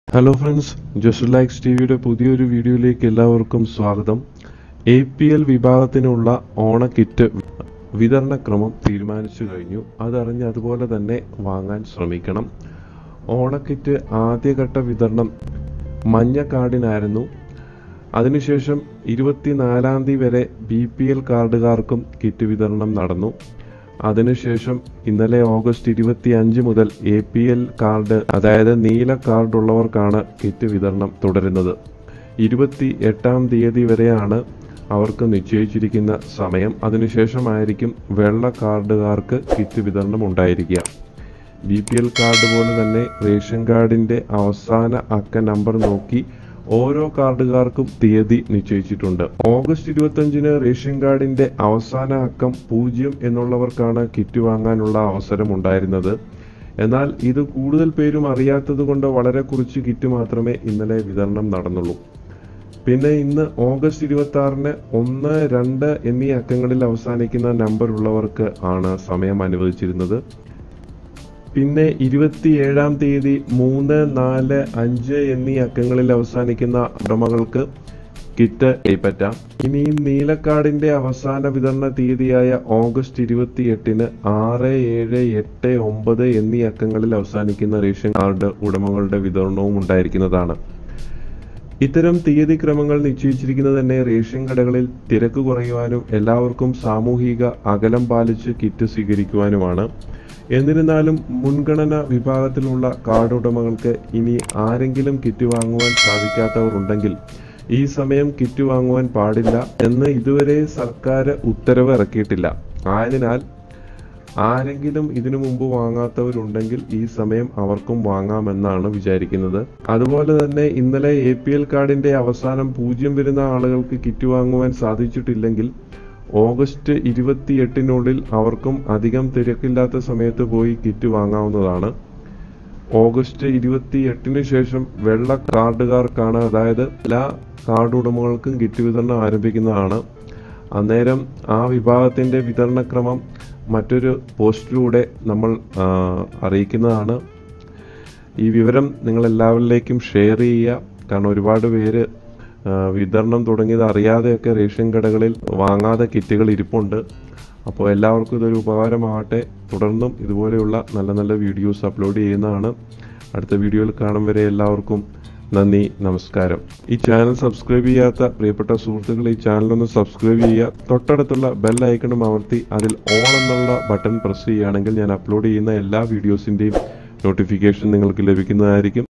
hello friends just likes T വിയുടെ പുതിയൊരു വീഡിയോയിലേക്ക് എല്ലാവർക്കും സ്വാഗതം എ പി എൽ വിഭാഗത്തിനുള്ള ഓണ കിറ്റ് വിതരണക്രമം തീരുമാനിച്ചു കഴിഞ്ഞു അതറിഞ്ഞ് അതുപോലെ തന്നെ വാങ്ങാൻ ശ്രമിക്കണം ഓണക്കിറ്റ് ആദ്യഘട്ട വിതരണം മഞ്ഞ കാർഡിനായിരുന്നു അതിനുശേഷം ഇരുപത്തിനാലാം തീയതി വരെ ബി പി എൽ കാർഡുകാർക്കും കിറ്റ് വിതരണം നടന്നു അതിനുശേഷം ഇന്നലെ ഓഗസ്റ്റ് ഇരുപത്തി അഞ്ച് മുതൽ എ പി എൽ കാർഡ് അതായത് നീല കാർഡ് ഉള്ളവർക്കാണ് കിറ്റ് വിതരണം തുടരുന്നത് ഇരുപത്തി എട്ടാം തീയതി വരെയാണ് അവർക്ക് നിശ്ചയിച്ചിരിക്കുന്ന സമയം അതിനുശേഷമായിരിക്കും വെള്ള കാർഡുകാർക്ക് കിറ്റ് വിതരണം ഉണ്ടായിരിക്കുക ബി പി എൽ കാർഡ് പോലെ തന്നെ റേഷൻ കാർഡിന്റെ അവസാന അക്ക നമ്പർ നോക്കി ഓരോ കാർഡുകാർക്കും തീയതി നിശ്ചയിച്ചിട്ടുണ്ട് ഓഗസ്റ്റ് ഇരുപത്തഞ്ചിന് റേഷൻ കാർഡിന്റെ അവസാന അക്കം പൂജ്യം എന്നുള്ളവർക്കാണ് കിറ്റ് വാങ്ങാനുള്ള അവസരം ഉണ്ടായിരുന്നത് എന്നാൽ ഇത് കൂടുതൽ പേരും അറിയാത്തത് കൊണ്ട് വളരെ കുറച്ച് കിറ്റ് മാത്രമേ ഇന്നലെ വിതരണം നടന്നുള്ളൂ പിന്നെ ഇന്ന് ഓഗസ്റ്റ് ഇരുപത്തി ആറിന് ഒന്ന് രണ്ട് എന്നീ അക്കങ്ങളിൽ അവസാനിക്കുന്ന നമ്പർ ഉള്ളവർക്ക് ആണ് സമയം അനുവദിച്ചിരുന്നത് പിന്നെ ഇരുപത്തിയേഴാം തീയതി മൂന്ന് നാല് അഞ്ച് എന്നീ അക്കങ്ങളിൽ അവസാനിക്കുന്ന ഉടമകൾക്ക് കിറ്റ് കൈപ്പറ്റാം ഇനി നീലക്കാർഡിന്റെ അവസാന വിതരണ തീയതിയായ ഓഗസ്റ്റ് ഇരുപത്തി എട്ടിന് ആറ് ഏഴ് എട്ട് ഒമ്പത് എന്നീ അക്കങ്ങളിൽ അവസാനിക്കുന്ന റേഷൻ കാർഡ് ഉടമകളുടെ വിതരണവും ഉണ്ടായിരിക്കുന്നതാണ് ഇത്തരം തീയതി ക്രമങ്ങൾ നിശ്ചയിച്ചിരിക്കുന്നത് തന്നെ റേഷൻ കടകളിൽ തിരക്ക് കുറയുവാനും എല്ലാവർക്കും സാമൂഹിക അകലം പാലിച്ച് കിറ്റ് സ്വീകരിക്കുവാനുമാണ് എന്നിരുന്നാലും മുൻഗണന വിഭാഗത്തിലുള്ള കാർഡ് ഉടമകൾക്ക് ഇനി ആരെങ്കിലും കിറ്റ് വാങ്ങുവാൻ സാധിക്കാത്തവർ ഉണ്ടെങ്കിൽ ഈ സമയം കിറ്റ് വാങ്ങുവാൻ പാടില്ല എന്ന് ഇതുവരെ സർക്കാർ ഉത്തരവ് ഇറക്കിയിട്ടില്ല ആയതിനാൽ ആരെങ്കിലും ഇതിനു മുമ്പ് വാങ്ങാത്തവരുണ്ടെങ്കിൽ ഈ സമയം അവർക്കും വാങ്ങാമെന്നാണ് വിചാരിക്കുന്നത് അതുപോലെ തന്നെ ഇന്നലെ എ പി എൽ കാർഡിന്റെ അവസാനം പൂജ്യം വരുന്ന ആളുകൾക്ക് കിറ്റ് വാങ്ങുവാൻ സാധിച്ചിട്ടില്ലെങ്കിൽ ഓഗസ്റ്റ് ഇരുപത്തിയെട്ടിനുള്ളിൽ അവർക്കും അധികം തിരക്കില്ലാത്ത സമയത്ത് പോയി കിറ്റ് വാങ്ങാവുന്നതാണ് ഓഗസ്റ്റ് ഇരുപത്തി എട്ടിന് ശേഷം വെള്ള കാർഡുകാർക്കാണ് അതായത് എല്ലാ കാർഡ് ഉടമകൾക്കും കിറ്റ് വിതരണം ആരംഭിക്കുന്നതാണ് അന്നേരം ആ വിഭാഗത്തിന്റെ വിതരണക്രമം മറ്റൊരു പോസ്റ്റിലൂടെ നമ്മൾ ആ, അറിയിക്കുന്നതാണ് ഈ വിവരം നിങ്ങൾ എല്ലാവരിലേക്കും ഷെയർ ചെയ്യുക കാരണം ഒരുപാട് പേര് ആ, വിതരണം തുടങ്ങിയത് അറിയാതെയൊക്കെ റേഷൻ കടകളിൽ വാങ്ങാതെ കിറ്റുകൾ ഇരിപ്പുണ്ട് അപ്പോൾ എല്ലാവർക്കും ഇതൊരു ഉപകാരമാവട്ടെ തുടർന്നും ഇതുപോലെയുള്ള നല്ല നല്ല വീഡിയോസ് അപ്ലോഡ് ചെയ്യുന്നതാണ് അടുത്ത വീഡിയോയിൽ കാണും വരെ എല്ലാവർക്കും നന്ദി നമസ്കാരം ഈ ചാനൽ സബ്സ്ക്രൈബ് ചെയ്യാത്ത പ്രിയപ്പെട്ട സുഹൃത്തുക്കൾ ഈ ചാനൽ ഒന്ന് സബ്സ്ക്രൈബ് ചെയ്യുക തൊട്ടടുത്തുള്ള ബെൽ ഐക്കണും അമർത്തി അതിൽ ഓൺ എന്നുള്ള ബട്ടൺ പ്രസ് ചെയ്യുകയാണെങ്കിൽ ഞാൻ അപ്ലോഡ് ചെയ്യുന്ന എല്ലാ വീഡിയോസിൻ്റെയും നോട്ടിഫിക്കേഷൻ നിങ്ങൾക്ക് ലഭിക്കുന്നതായിരിക്കും